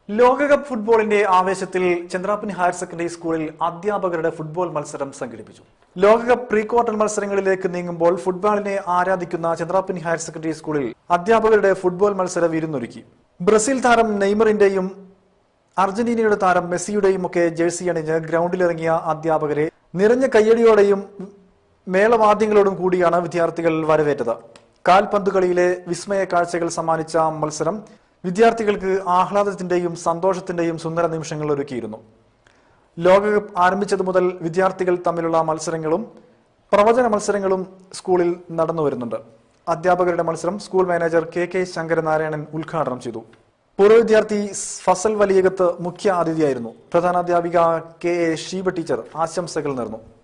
ലോകകപ്പ് ഫുട്ബോളിന്റെ ആവേശത്തിൽ ചന്ദ്രാപ്പനി ഹയർ സെക്കൻഡറി സ്കൂളിൽ അധ്യാപകരുടെ ഫുട്ബോൾ മത്സരം സംഘടിപ്പിച്ചു ലോകകപ്പ് പ്രീ ക്വാർട്ടർ മത്സരങ്ങളിലേക്ക് നീങ്ങുമ്പോൾ ഫുട്ബോളിനെ ആരാധിക്കുന്ന ചന്ദ്രാപ്പനി ഹയർ സെക്കൻഡറി സ്കൂളിൽ അധ്യാപകരുടെ ഫുട്ബോൾ മത്സരം വിരുന്നൊരുക്കി ബ്രസീൽ താരം നെയ്മറിന്റെയും അർജന്റീനയുടെ താരം മെസ്സിയുടെയും ഒക്കെ ജേഴ്സി അണിഞ്ഞ് ഗ്രൗണ്ടിലിറങ്ങിയ അധ്യാപകരെ നിറഞ്ഞ കയ്യടിയോടെയും മേളവാദ്യങ്ങളോടും കൂടിയാണ് വിദ്യാർത്ഥികൾ വരവേറ്റത് കാൽപന്തുകളിയിലെ വിസ്മയ കാഴ്ചകൾ സമ്മാനിച്ച മത്സരം വിദ്യാർത്ഥികൾക്ക് ആഹ്ലാദത്തിന്റെയും സന്തോഷത്തിന്റെയും സുന്ദര നിമിഷങ്ങൾ ഒരുക്കിയിരുന്നു ലോകകപ്പ് ആരംഭിച്ചതു മുതൽ വിദ്യാർത്ഥികൾ തമ്മിലുള്ള മത്സരങ്ങളും പ്രവചന മത്സരങ്ങളും സ്കൂളിൽ നടന്നു വരുന്നുണ്ട് അധ്യാപകരുടെ മത്സരം school manager K K Sankaranarayanan ഉദ്ഘാടനം ചെയ്തു പൂർവ്വ വിദ്യാർത്ഥി ഫസൽ വലിയകത്ത് മുഖ്യ അതിഥിയായിരുന്നു പ്രധാനാധ്യാപിക കെ എ ഷീബ ടീച്ചർ ആശംസകൾ നേർന്നു